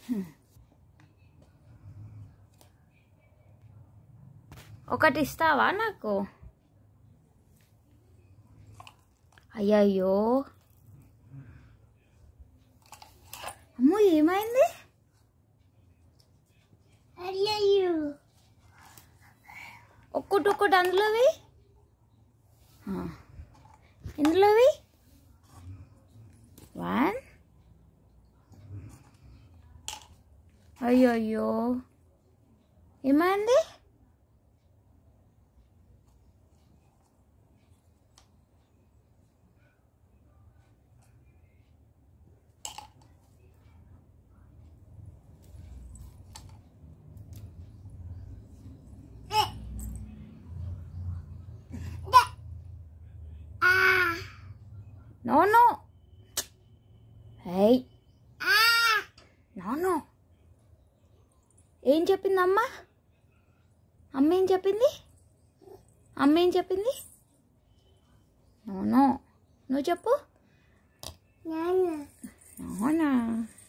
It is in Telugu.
ఒకటి ఇస్తావా నాకు అయ్యయ్యో అమ్మో ఏమైంది అయ్యయ్యో ఒక్కటి ఒక్కటి అందులోవి ఆ. ఇందులోవి వన్ అయ్యో అయ్యో ఏమైంది no no hi no no ఏం చెప్పింది అమ్మ అమ్మ ఏం చెప్పింది అమ్మ ఏం చెప్పింది నో నో నువ్వు చెప్పు నాన్న అవునా